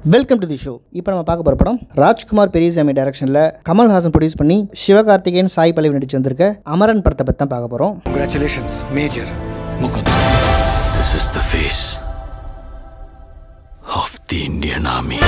Welcome to the show இப்போ நம்ம பார்க்க போகிற படம் ராஜ்குமார் பெரியசாமி டைரக்ஷனில் கமல்ஹாசன் ப்ரொடியூஸ் பண்ணி சிவகார்த்திகேயன் சாய் பல்லவி நடிச்சு வந்திருக்க அமரன் படத்தை பற்றி தான் பார்க்க போகிறோம் Congratulations, Major Mukund. This is the face of the Indian Army.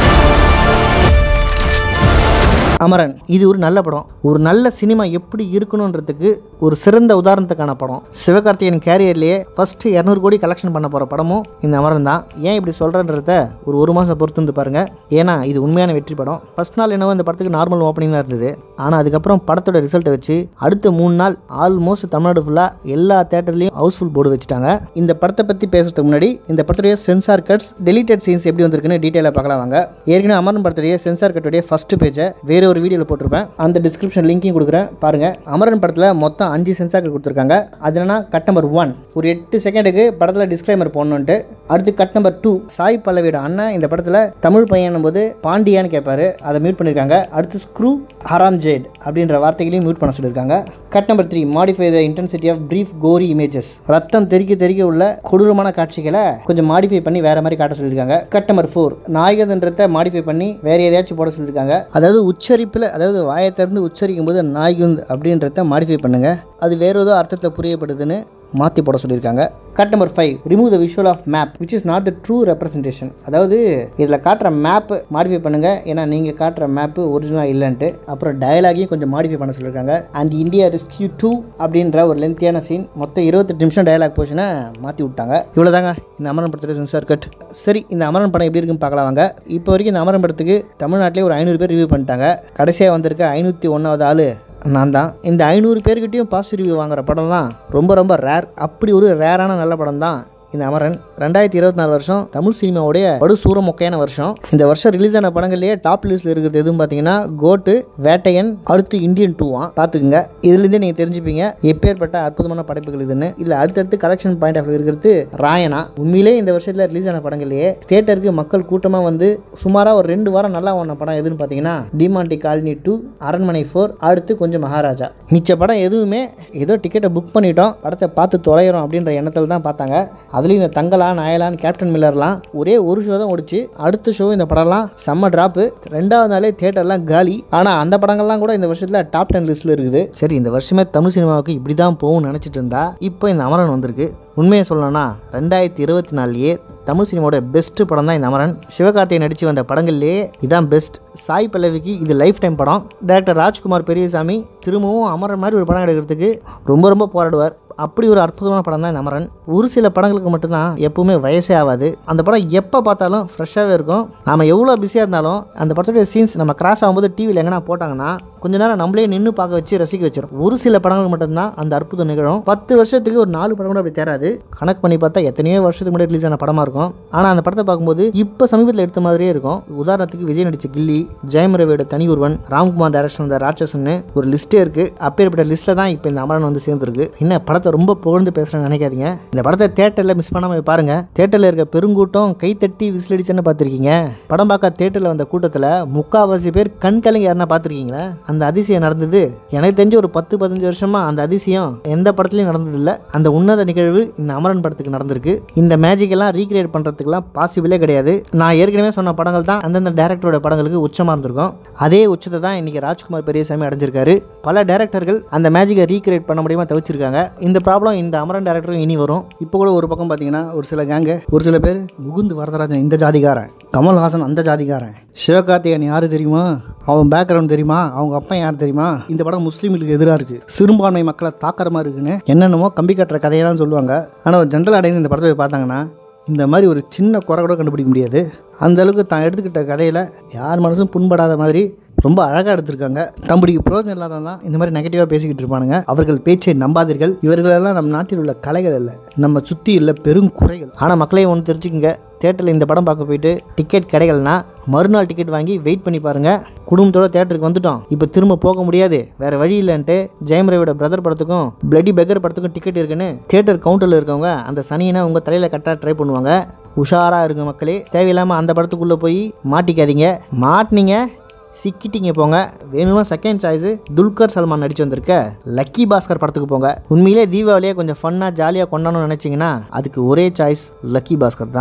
Amaran இது ஒரு நல்ல படம் ஒரு நல்ல சினிமா எப்படி இருக்கணுன்றதுக்கு ஒரு சிறந்த உதாரணத்துக்கான படம் சிவகார்த்திகேயன் கேரியர்லேயே ஃபர்ஸ்ட் இரநூறு கோடி கலெக்ஷன் பண்ண போகிற படமும் இந்த அமரன் தான் ஏன் இப்படி சொல்கிறன்றத ஒரு ஒரு மாதம் பொறுத்து வந்து பாருங்க ஏன்னா இது உண்மையான வெற்றி படம் ஃபர்ஸ்ட் நாள் என்னவோ இந்த படத்துக்கு நார்மல் ஓப்பனிங் தான் இருந்தது ஆனால் அதுக்கப்புறம் படத்தோட ரிசல்ட்டை வச்சு அடுத்த மூணு நாள் ஆல்மோஸ்ட் தமிழ்நாடு ஃபுல்லாக எல்லா தேட்டர்லையும் ஹவுஸ்ஃபுல் போர்டு வச்சுட்டாங்க இந்த படத்தை பற்றி பேசுறதுக்கு முன்னாடி இந்த படத்துடைய சென்சார் கட்ஸ் டெலிட்டட் சீன்ஸ் எப்படி வந்திருக்குன்னு டீட்டெயிலாக பார்க்கலாம் வாங்க ஏற்கனவே அமரன் படத்துடைய சென்சார் கட்டுடைய ஃபர்ஸ்ட் பேஜை வேற ஒரு வீடியோவில் போட்டிருப்பேன் அந்த டிஸ்கிரிப்ஷன் லிங்க்கையும் கொடுக்குறேன் பாருங்க அமரன் படத்தில் மொத்தம் அஞ்சு சென்சார் கட் கொடுத்துருக்காங்க அது என்னன்னா கட் நம்பர் ஒன் ஒரு எட்டு செகண்டுக்கு படத்தில் டிஸ்க்ளைமர் போடணுன்ட்டு அடுத்து கட் நம்பர் டூ சாய் பல்லவியோட அண்ணன் இந்த படத்தில் தமிழ் பையனும் போது பாண்டியான்னு கேட்பாரு அதை மியூட் பண்ணியிருக்காங்க அடுத்து ஸ்க்ரூ ஹராம் ஜேட் அப்படின்ற வார்த்தைகளையும் மியூட் பண்ண சொல்லியிருக்காங்க cut number three modify the intensity of brief gory images ரத்தம் தெறிக்க தெறிக்க உள்ள கொடூரமான காட்சிகளை கொஞ்சம் மாடிஃபை பண்ணி வேற மாதிரி காட்ட சொல்லியிருக்காங்க கட் நம்பர் ஃபோர் நாயகன்றதை மாடிஃபை பண்ணி வேற எதையாச்சும் போட சொல்லியிருக்காங்க அதாவது உச்சரிப்பில் அதாவது வாயை திறந்து உச்சரிக்கும் போது நாயகுந்த் அப்படின்றத மாடிஃபை பண்ணுங்க அது வேற ஏதோ அர்த்தத்தில் புரியப்படுதுன்னு மாற்றி போட சொல்லியிருக்காங்க cut number five remove the visual of map which is not the true representation அதாவது இதில் காட்டுற மேப் மாடிஃபை பண்ணுங்கள் ஏன்னா நீங்கள் காட்டுற மேப்பு ஒரிஜினலாக இல்லைன்ட்டு அப்புறம் டயலாகையும் கொஞ்சம் மாடிஃபை பண்ண சொல்லியிருக்காங்க அண்ட் இந்தியா ரெஸ்கியூ டூ அப்படின்ற ஒரு லென்த்தியான சீன் மொத்தம் இருபத்தெட்டு நிமிஷம் டயலாக் போச்சுன்னா மாற்றி விட்டாங்க இவ்வளோதாங்க இந்த அமரன் படத்தில் சென்சார் கட் சரி இந்த அமரன் படம் எப்படி இருக்குன்னு பார்க்கலாம் வாங்க இப்போ வரைக்கும் இந்த அமரன் படத்துக்கு தமிழ்நாட்டிலே ஒரு ஐநூறு பேர் ரிவ்யூ பண்ணிட்டாங்க கடைசியாக வந்திருக்க ஐநூற்றி ஒன்றாவது ஆள் நான் தான் இந்த ஐநூறு பேர்கிட்டையும் பாசிட்டிவ் ரிவ்யூ வாங்குற படம்லாம் ரொம்ப ரொம்ப ரேர் அப்படி ஒரு ரேரான நல்ல படம் தான் இந்த அமரன் ரெண்டாயிரத்தி இருபத்தி நாலு வருஷம் தமிழ் சினிமாவுடைய படு சூர மொக்கையான வருஷம் இந்த வருஷம் ரிலீஸ் ஆன படங்கள்லேயே டாப் லிஸ்ட்டில் இருக்கிறது எதுவும் பார்த்தீங்கன்னா கோட்டு வேட்டையன் அடுத்து இந்தியன் டூவான் பார்த்துக்குங்க இதுலேருந்தே நீங்கள் தெரிஞ்சுப்பீங்க எப்பேற்பட்ட அற்புதமான படைப்புகள் இதுன்னு இல்லை அடுத்தடுத்து கலெக்ஷன் பாயிண்ட் ஆஃப் இருக்கிறது ராயனா உண்மையிலே இந்த வருஷத்தில் ரிலீஸ் ஆன படங்கள்லேயே தேட்டருக்கு மக்கள் கூட்டமாக வந்து சுமாராக ஒரு ரெண்டு வாரம் நல்லா ஓடின படம் எதுன்னு பார்த்தீங்கன்னா டிமாண்டி காலனி டூ அரண்மனை ஃபோர் அடுத்து கொஞ்சம் மகாராஜா மிச்ச படம் எதுவுமே ஏதோ டிக்கெட்டை புக் பண்ணிட்டோம் படத்தை பார்த்து தொலைகிறோம் அப்படின்ற எண்ணத்தில் தான் பார்த்தாங்க அதுலேயும் இந்த தங்கலா நாயலான் கேப்டன் மில்லர்லாம் ஒரே ஒரு ஷோ தான் ஓடிச்சு அடுத்த ஷோ இந்த படம்லாம் செம்ம ட்ராப்பு ரெண்டாவது நாளே தேட்டர்லாம் காலி ஆனால் அந்த படங்கள்லாம் கூட இந்த வருஷத்தில் டாப் டென் லிஸ்ட்டில் இருக்குது சரி இந்த வருஷமே தமிழ் சினிமாவுக்கு இப்படி தான் போகும்னு நினச்சிட்டு இருந்தா இப்போ இந்த அமரன் வந்திருக்கு உண்மையை சொல்லணும்னா ரெண்டாயிரத்தி இருபத்தி நாலுலேயே தமிழ் சினிமாவோட பெஸ்ட் படம் தான் இந்த அமரன் சிவகார்த்திகை நடித்து வந்த படங்கள்லேயே இதான் பெஸ்ட் சாய் பல்லவிக்கு இது லைஃப் டைம் படம் டேரக்டர் ராஜ்குமார் பெரியசாமி திரும்பவும் அமரன் மாதிரி ஒரு படம் எடுக்கிறதுக்கு ரொம்ப ரொம்ப போராடுவார் அப்படி ஒரு அற்புதமான படம் தான் இந்த அமரன் ஒரு சில படங்களுக்கு மட்டும்தான் எப்பவுமே வயசே ஆகாது அந்த படம் எப்போ பார்த்தாலும் ஃப்ரெஷ்ஷாகவே இருக்கும் நாம் எவ்வளோ பிஸியாக இருந்தாலும் அந்த படத்துடைய சீன்ஸ் நம்ம கிராஸ் ஆகும்போது டிவியில் எங்கன்னா போட்டாங்கன்னா கொஞ்ச நேரம் நம்மளே நின்று பார்க்க வச்சு ரசிக்க வச்சிடும் ஒரு சில படங்களுக்கு மட்டும்தான் அந்த அற்புதம் நிகழும் பத்து வருஷத்துக்கு ஒரு நாலு படம் கூட அப்படி தேராது கணக்கு பண்ணி பார்த்தா எத்தனையோ வருஷத்துக்கு முன்னாடி ரிலீஸ் ஆன படமாக இருக்கும் ஆனால் அந்த படத்தை பார்க்கும்போது இப்போ சமீபத்தில் எடுத்த மாதிரியே இருக்கும் உதாரணத்துக்கு விஜய் நடிச்ச கில்லி ஜெயம் ரவியோட தனி ஒருவன் ராம்குமார் டைரக்ஷன் வந்த ராட்சசன்னு ஒரு லிஸ்ட்டே இருக்கு அப்பேற்பட்ட லிஸ்ட்டில் தான் இப்போ இந்த அமரன் வந்து சேர்ந்துருக்கு என்ன படத்தை ரொம்ப புகழ்ந்து பேசுகிறேன்னு நினைக்காதீங்க இந்த படத்தை தேட்டரில் மிஸ் பண்ணாமல் போய் பாருங்க தேட்டரில் இருக்க பெருங்கூட்டம் கைத்தட்டி விசிலடிச்சுன்னு பார்த்துருக்கீங்க படம் பார்க்க தேட்டரில் வந்த கூட்டத்தில் முக்கால்வாசி பேர் கண் கலங்கி யாருன்னா பார்த்துருக்கீங்களா அந்த அதிசயம் நடந்தது எனக்கு தெரிஞ்ச ஒரு பத்து பதினஞ்சு வருஷமா அந்த அதிசயம் எந்த படத்துலையும் நடந்ததில்லை அந்த உன்னத நிகழ்வு இந்த அமரன் படத்துக்கு நடந்திருக்கு இந்த மேஜிக் எல்லாம் ரீக்ரியேட் பண்ணுறதுக்குலாம் பாசிபிளே கிடையாது நான் ஏற்கனவே சொன்ன படங்கள் தான் அந்தந்த டேரக்டரோட படங்களுக்கு உச்சமாக இருந்திருக்கும் அதே உச்சத்தை தான் இன்னைக்கு ராஜ்குமார் பெரியசாமி அடைஞ்சிருக்காரு பல டேரக்டர்கள் அந்த மேஜிக்கை ரீக்ரியேட் பண்ண முடியாம தவிச்சிருக்காங்க இந்த ப்ராப்ளம் இந்த அமரன் டேரக்டரும் இனி வரும் இப்போ கூட ஒரு பக்கம் பார்த்தீங்கன்னா ஒரு சில கேங்கு ஒரு சில பேர் முகுந்து வரதராஜன் இந்த ஜாதிகாரன் கமல்ஹாசன் அந்த ஜாதிகாரன் சிவகார்த்திகேயன் யாரு தெரியுமா அவன் பேக்ரவுண்ட் தெரியுமா அவங்க அப்பா யார் தெரியுமா இந்த படம் முஸ்லீம்களுக்கு எதிராக இருக்கு சிறுபான்மை மக்களை தாக்கிற மாதிரி இருக்குன்னு என்னென்னமோ கம்பி கட்டுற கதையெல்லாம் சொல்லுவாங்க ஆனால் ஒரு ஜென்ரல் அடைந்து இந்த படத்தை போய் பார்த்தாங்கன்னா இந்த மாதிரி ஒரு சின்ன குறை கூட கண்டுபிடிக்க முடியாது அந்த அளவுக்கு தான் எடுத்துக்கிட்ட கதையில் யார் மனசும் புண்படாத மாதிரி ரொம்ப அழகாக எடுத்திருக்காங்க தம்படிக்கு பிரயோஜனம் இல்லாதவன் தான் இந்த மாதிரி நெகட்டிவாக பேசிக்கிட்டு இருப்பானுங்க அவர்கள் பேச்சை நம்பாதீர்கள் இவர்களெல்லாம் நம் நாட்டில் உள்ள கலைகள் இல்லை நம்ம சுற்றி உள்ள பெரும் குறைகள் ஆனால் மக்களே ஒன்று தெரிஞ்சுக்கங்க தேட்டரில் இந்த படம் பார்க்க போயிட்டு டிக்கெட் கிடைக்கலனா மறுநாள் டிக்கெட் வாங்கி வெயிட் பண்ணி பாருங்க குடும்பத்தோட தேட்டருக்கு வந்துட்டோம் இப்போ திரும்ப போக முடியாது வேற வழி இல்லைன்ட்டு ஜெயம் ரவியோட பிரதர் படத்துக்கும் பிளடி பெக்கர் படத்துக்கும் டிக்கெட் இருக்குன்னு தேட்டர் கவுண்டரில் இருக்கவங்க அந்த சனியினை உங்கள் தலையில் கட்ட ட்ரை பண்ணுவாங்க உஷாராக இருங்க மக்களே தேவையில்லாமல் அந்த படத்துக்குள்ளே போய் மாட்டிக்காதீங்க மாட்டினீங்க சிக்கிட்டீங்க போங்க வேணுமா செகண்ட் சாய்ஸு துல்கர் சல்மான் நடிச்சு வந்திருக்க லக்கி பாஸ்கர் படத்துக்கு போங்க உண்மையிலே தீபாவளியை கொஞ்சம் ஃபன்னாக ஜாலியாக கொண்டாடணும்னு நினச்சிங்கன்னா அதுக்கு ஒரே சாய்ஸ் லக்கி பாஸ்கர் தான்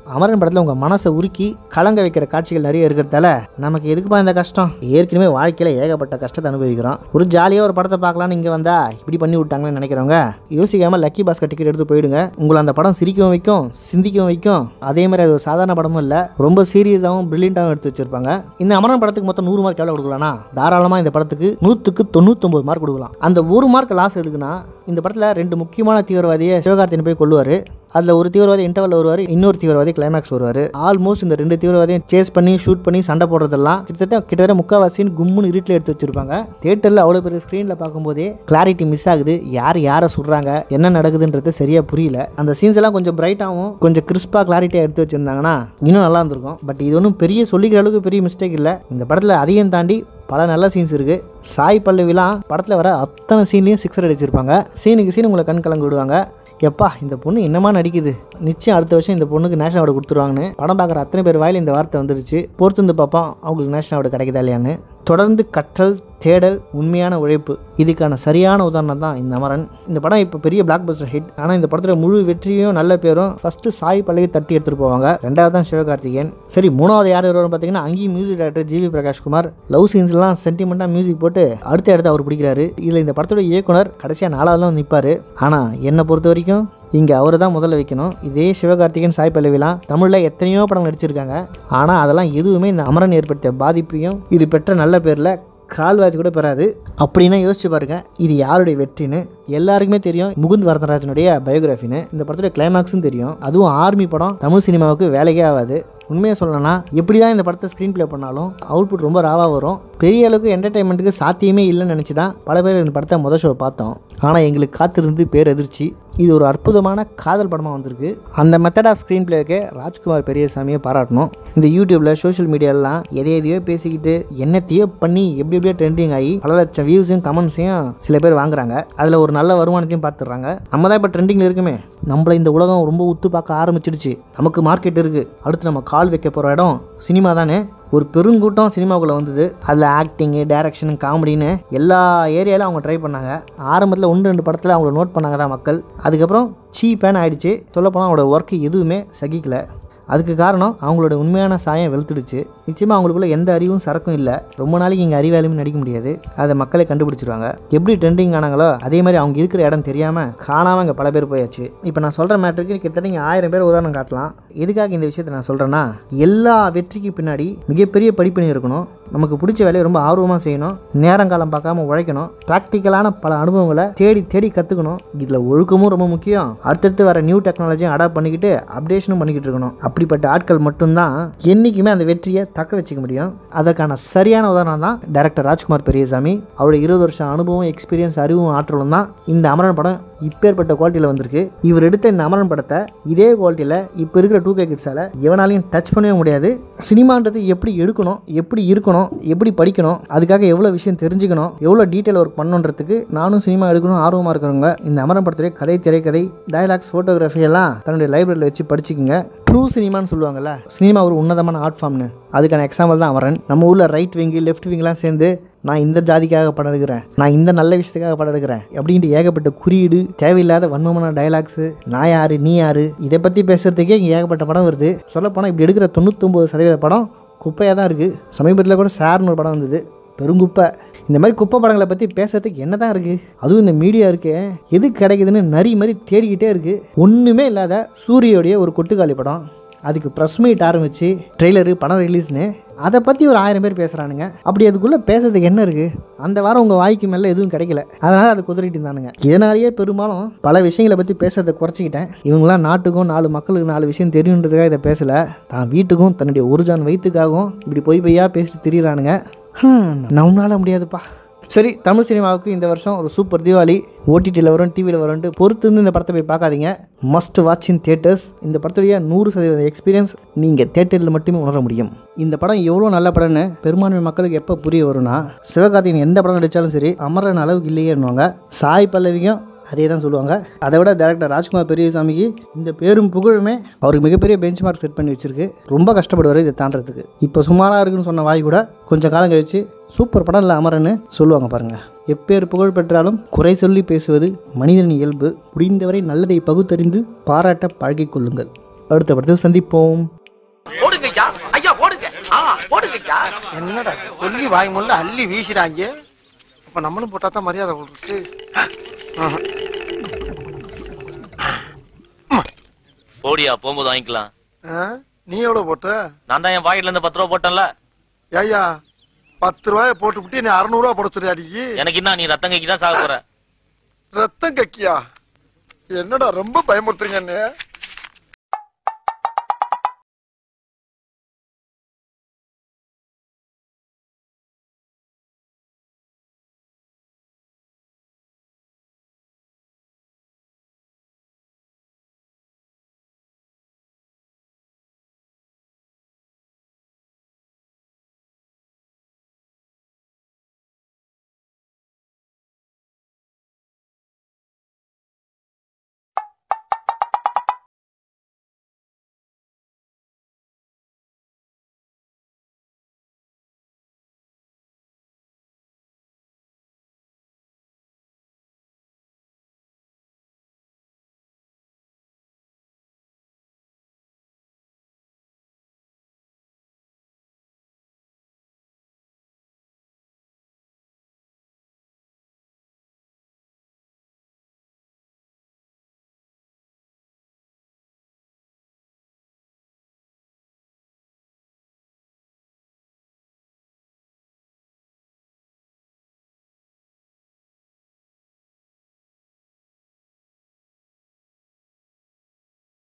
அமரன் படத்தில் உங்கள் மனசை உருக்கி கலங்க வைக்கிற காட்சிகள் நிறைய இருக்கிறதால நமக்கு எதுக்குப்பா இந்த கஷ்டம் ஏற்கனவே வாழ்க்கையில் ஏகப்பட்ட கஷ்டத்தை அனுபவிக்கிறோம் ஒரு ஜாலியாக ஒரு படத்தை பார்க்கலான்னு இங்கே வந்தா இப்படி பண்ணி விட்டாங்கன்னு நினைக்கிறவங்க யோசிக்காமல் லக்கி பாஸ்கர் டிக்கெட் எடுத்து போயிடுங்க உங்களை அந்த படம் சிரிக்கவும் வைக்கும் சிந்திக்கவும் வைக்கும் அதே மாதிரி அது ஒரு சாதாரண படமும் இல்லை ரொம்ப சீரியஸாகவும் பிரில்லியண்டாகவும் எடுத்து வச்சிருப்பாங்க இந்த அமரன் படத்துக்கு மொத்தம் நூறு மார்க் எவ்வளோ கொடுக்கலாம்னா தாராளமாக இந்த படத்துக்கு நூற்றுக்கு தொண்ணூத்தொம்பது மார்க் கொடுக்கலாம் அந்த ஒரு மார்க் லாஸ் எதுக்குன்னா இந்த படத்தில் ரெண்டு முக்கியமான தீவிரவாதியை சிவகார்த்தியன் போய் கொள்ளுவார் அதில் ஒரு தீவிரவாதி இன்டர்வல் வருவார் இன்னொரு தீவிரவாதி கிளைமேக்ஸ் வருவார் ஆல்மோஸ்ட் இந்த ரெண்டு தீவிரவாதியும் சேஸ் பண்ணி ஷூட் பண்ணி சண்டை போடுறதெல்லாம் கிட்டத்தட்ட கிட்டத்தட்ட முக்கால்வாசின்னு கும்முன்னு இருட்டில் எடுத்து வச்சிருப்பாங்க தேட்டரில் அவ்வளோ பெரிய ஸ்க்ரீனில் பார்க்கும்போதே கிளாரிட்டி மிஸ் ஆகுது யார் யாரை சுடுறாங்க என்ன நடக்குதுன்றது சரியாக புரியல அந்த சீன்ஸ் எல்லாம் கொஞ்சம் பிரைட்டாகவும் கொஞ்சம் கிறிஸ்பாக கிளாரிட்டியாக எடுத்து வச்சிருந்தாங்கன்னா இன்னும் நல்லா இருந்திருக்கும் பட் இது ஒன்றும் பெரிய சொல்லிக்கிற அளவுக்கு பெரிய மிஸ்டேக் இல்லை இந்த படத்தில் அதையும் தாண்டி பல நல்ல சீன்ஸ் இருக்குது சாய் பல்லவிலாம் படத்தில் வர அத்தனை சீன்லேயும் சிக்ஸர் அடிச்சிருப்பாங்க சீனுக்கு சீன் உங்களை கண் கலங்க விடுவாங்க எப்பா இந்த பொண்ணு என்னமா நடிக்குது நிச்சயம் அடுத்த வருஷம் இந்த பொண்ணுக்கு நேஷனல் அவார்டு கொடுத்துருவாங்கன்னு படம் பார்க்குற அத்தனை பேர் வாயில் இந்த வார்த்தை வந்துருச்சு பொறுத்து வந்து பார்ப்போம் அவங்களுக்கு நேஷனல் அவார்டு கிடைக்குதா இல்லையான்னு தொடர்ந்து கற்றல் தேடல் உண்மையான உழைப்பு இதுக்கான சரியான உதாரணம் தான் இந்த அமரன் இந்த படம் இப்போ பெரிய பிளாக் பஸ்டர் ஹிட் ஆனால் இந்த படத்தில் முழு வெற்றியும் நல்ல பேரும் ஃபஸ்ட்டு சாய் பல்லவி தட்டி எடுத்துகிட்டு போவாங்க ரெண்டாவது தான் சிவகார்த்திகேயன் சரி மூணாவது யார் வருவான்னு பார்த்தீங்கன்னா அங்கேயும் music director GV Prakashkumar love சீன்ஸ்லாம் சென்டிமெண்ட்டாக மியூசிக் போட்டு அடுத்த இடத்த அவர் பிடிக்கிறாரு இதில் இந்த படத்தோட இயக்குனர் கடைசியாக நாலாவது தான் நிற்பார் ஆனால் என்னை பொறுத்த வரைக்கும் இங்கே அவர் தான் முதல்ல வைக்கணும் இதே சிவகார்த்திகேயன் சாய் பல்லவிலாம் தமிழில் எத்தனையோ படம் நடிச்சிருக்காங்க ஆனால் அதெல்லாம் எதுவுமே இந்த அமரன் ஏற்படுத்திய பாதிப்பையும் இது பெற்ற நல்ல பேரில் கால்வாஜ் கூட பெறாது அப்படின்னா யோசிச்சு பாருங்க இது யாருடைய வெற்றின்னு எல்லாருக்குமே தெரியும் முகுந்த் வரதராஜனுடைய பயோகிராஃபின்னு இந்த படத்துடைய கிளைமாக்ஸும் தெரியும் அதுவும் ஆர்மி படம் தமிழ் சினிமாவுக்கு வேலைக்கே ஆகாது உண்மையை சொல்லணும்னா எப்படி தான் இந்த படத்தை ஸ்க்ரீன் ப்ளே பண்ணாலும் அவுட்புட் ரொம்ப ராவாக வரும் பெரிய அளவுக்கு என்டர்டைன்மெண்ட்டுக்கு சாத்தியமே இல்லைன்னு நினச்சி தான் பல பேர் இந்த படத்தை முதல் ஷோ பார்த்தோம் ஆனால் எங்களுக்கு காத்திருந்து பேர் எதிர்ச்சி இது ஒரு அற்புதமான காதல் படமாக வந்திருக்கு அந்த மெத்தட் ஆஃப் ஸ்க்ரீன் பிளேக்கு ராஜ்குமார் பெரியசாமியை பாராட்டணும் இந்த யூடியூப்பில் சோஷியல் மீடியாலலாம் எதை எதையோ பேசிக்கிட்டு என்னத்தையோ பண்ணி எப்படி எப்படியோ ட்ரெண்டிங் ஆகி பல லட்சம் வியூஸையும் கமெண்ட்ஸையும் சில பேர் வாங்குறாங்க அதில் ஒரு நல்ல வருமானத்தையும் பார்த்துடுறாங்க நம்ம தான் இப்போ ட்ரெண்டிங்கில் இருக்குமே நம்மளை இந்த உலகம் ரொம்ப உத்து பார்க்க ஆரம்பிச்சிடுச்சு நமக்கு மார்க்கெட் இருக்குது அடுத்து நம்ம கால் வைக்க போகிற இடம் சினிமா தானே ஒரு பெருங்கூட்டம் சினிமாவுக்குள்ளே வந்தது அதில் ஆக்டிங்கு டேரக்ஷன் காமெடின்னு எல்லா ஏரியாவிலும் அவங்க ட்ரை பண்ணாங்க ஆரம்பத்தில் ஒன்று ரெண்டு படத்தில் அவங்கள நோட் பண்ணாங்க தான் மக்கள் அதுக்கப்புறம் சீப்பேன் ஆயிடுச்சு சொல்லப்போனால் அவங்களோட ஒர்க்கு எதுவுமே சகிக்கல அதுக்கு காரணம் அவங்களோட உண்மையான சாயம் வெளுத்துடுச்சு நிச்சயமாக அவங்களுக்குள்ள எந்த அறிவும் சரக்கும் இல்லை ரொம்ப நாளைக்கு இங்கே அறிவாலுமே நடிக்க முடியாது அதை மக்களே கண்டுபிடிச்சிருவாங்க எப்படி ட்ரெண்டிங் ஆனாங்களோ அதே மாதிரி அவங்க இருக்கிற இடம் தெரியாமல் காணாமல் இங்கே பல பேர் போயாச்சு இப்போ நான் சொல்கிற மேட்ருக்கு கிட்டத்தட்ட இங்கே ஆயிரம் பேர் உதாரணம் காட்டலாம் எதுக்காக இந்த விஷயத்தை நான் சொல்கிறேன்னா எல்லா வெற்றிக்கு பின்னாடி மிகப்பெரிய படிப்பினை இருக்கணும் நமக்கு பிடிச்ச வேலையை ரொம்ப ஆர்வமாக செய்யணும் நேரங்காலம் பார்க்காம உழைக்கணும் ப்ராக்டிக்கலான பல அனுபவங்களை தேடி தேடி கற்றுக்கணும் இதில் ஒழுக்கமும் ரொம்ப முக்கியம் அடுத்தடுத்து வர நியூ டெக்னாலஜியும் அடாப்ட் பண்ணிக்கிட்டு அப்டேஷனும் பண்ணிக்கிட்டு இருக்கணும் அப்படிப்பட்ட ஆட்கள் மட்டும்தான் என்றைக்குமே அந்த வெற்றியை தக்க வச்சுக்க முடியும் அதற்கான சரியான உதாரணம் தான் டைரக்டர் ராஜ்குமார் பெரியசாமி அவருடைய இருபது வருஷம் அனுபவம் எக்ஸ்பீரியன்ஸ் அறிவும் ஆற்றலும் தான் இந்த அமரன் படம் இப்பேற்பட்ட குவாலிட்டியில் வந்திருக்கு இவர் எடுத்த இந்த அமரன் படத்தை இதே குவாலிட்டியில் இப்போ இருக்கிற டூ கே கிட்ஸால் எவனாலையும் டச் பண்ணவே முடியாது சினிமான்றது எப்படி எடுக்கணும் எப்படி இருக்கணும் எப்படி படிக்கணும் அதுக்காக எவ்வளோ விஷயம் தெரிஞ்சுக்கணும் எவ்வளோ டீட்டெயில் ஒர்க் பண்ணணுன்றதுக்கு நானும் சினிமா எடுக்கணும் ஆர்வமாக இருக்கிறவங்க இந்த அமரன் படத்துடைய கதை திரைக்கதை டயலாக்ஸ் ஃபோட்டோகிராஃபி எல்லாம் தன்னுடைய லைப்ரரியில் வச்சு படிச்சுக்கோங்க ட்ரூ சினிமான்னு சொல்லுவாங்கல்ல சினிமா ஒரு உன்னதமான ஆர்ட் ஃபார்ம்னு அதுக்கான எக்ஸாம்பிள் தான் அமரன் நம்ம ஊரில் ரைட் விங்கு லெஃப்ட் விங்லாம் சேர்ந்து நான் இந்த ஜாதிக்காக படம் எடுக்கிறேன் நான் இந்த நல்ல விஷயத்துக்காக படம் எடுக்கிறேன் அப்படின்ட்டு ஏகப்பட்ட குறியீடு தேவையில்லாத வன்மமான டயலாக்ஸு நான் யாரு நீ யாரு இதை பற்றி பேசுறதுக்கே இங்கே ஏகப்பட்ட படம் வருது சொல்லப்போனால் இப்படி எடுக்கிற தொண்ணூத்தொம்பது சதவீத படம் குப்பையாக தான் இருக்குது சமீபத்தில் கூட சார்னு ஒரு படம் வந்தது பெருங்குப்பை இந்த மாதிரி குப்பை படங்களை பற்றி பேசுறதுக்கு என்ன தான் இருக்குது அதுவும் இந்த மீடியா இருக்கே எது கிடைக்குதுன்னு நரி மாதிரி தேடிக்கிட்டே இருக்குது ஒன்றுமே இல்லாத சூரியோடைய ஒரு கொட்டுக்காளி படம் அதுக்கு ப்ரெஸ் மீட் ஆரம்பித்து ட்ரெய்லரு படம் ரிலீஸ்னு அதை பற்றி ஒரு ஆயிரம் பேர் பேசுகிறானுங்க அப்படி அதுக்குள்ளே பேசுறதுக்கு என்ன இருக்குது அந்த வாரம் உங்கள் வாய்க்கு மேலே எதுவும் கிடைக்கல அதனால் அதை குதிரிட்டு இருந்தானுங்க இதனாலேயே பெரும்பாலும் பல விஷயங்களை பற்றி பேசுறதை குறைச்சிக்கிட்டேன் இவங்களாம் நாட்டுக்கும் நாலு மக்களுக்கு நாலு விஷயம் தெரியுன்றதுக்காக இதை பேசலை தான் வீட்டுக்கும் தன்னுடைய ஒரு ஜான் வயிற்றுக்காகவும் இப்படி பொய் பொய்யா பேசிட்டு திரியிறானுங்க நம்மளால முடியாதுப்பா சரி தமிழ் சினிமாவுக்கு இந்த வருஷம் ஒரு சூப்பர் தீபாவளி ஓடிடியில் வரும் டிவியில் வரும்ட்டு பொறுத்து இருந்து இந்த படத்தை போய் பார்க்காதீங்க மஸ்ட் வாட்ச் இன் தியேட்டர்ஸ் இந்த படத்துடைய நூறு சதவீத எக்ஸ்பீரியன்ஸ் நீங்கள் தேட்டரில் மட்டுமே உணர முடியும் இந்த படம் எவ்வளோ நல்ல படம்னு பெரும்பான்மை மக்களுக்கு எப்போ புரிய வரும்னா சிவகார்த்திகேயன் எந்த படம் நடித்தாலும் சரி அமரன் அளவுக்கு இல்லையேன்னுவாங்க சாய் பல்லவியும் அதே தான் சொல்லுவாங்க அதை விட டேரக்டர் ராஜ்குமார் பெரியசாமிக்கு இந்த பேரும் புகழுமே அவருக்கு மிகப்பெரிய பெஞ்ச் மார்க் செட் பண்ணி வச்சிருக்கு ரொம்ப கஷ்டப்படுவார் இதை தாண்டறதுக்கு இப்போ சுமாராக இருக்குன்னு சொன்ன வாய் கூட கொஞ்சம் காலம் கழிச்சு சூப்பர் படம் இல்லை அமரன்னு சொல்லுவாங்க பாருங்க எப்பேர் புகழ் பெற்றாலும் குறை சொல்லி பேசுவது மனிதனின் இயல்பு முடிந்தவரை நல்லதை பகுத்தறிந்து பாராட்ட பழகிக் கொள்ளுங்கள் அடுத்த படத்தில் சந்திப்போம் ஓடுங்கய்யா ஐயா ஓடுங்க ஆ ஓடுங்கய்யா என்னடா சொல்லி வாய் முள்ள அள்ளி வீசுறாங்க அப்ப நம்மளும் போட்டா தான் மரியாதை கொடுத்து போடியா போகும்போது வாங்கிக்கலாம் நீ எவ்வளவு போட்ட நான் தான் என் பாக்கெட்ல இருந்து பத்து ரூபா போட்டேன்ல ஐயா பத்து ரூபாய போட்டு விட்டு நீ அறுநூறு ரூபா போட சொல்லியாடி எனக்கு என்ன நீ ரத்தம் கைக்கு தான் சாக போற ரத்தம் கக்கியா என்னடா ரொம்ப பயமுறுத்துறீங்க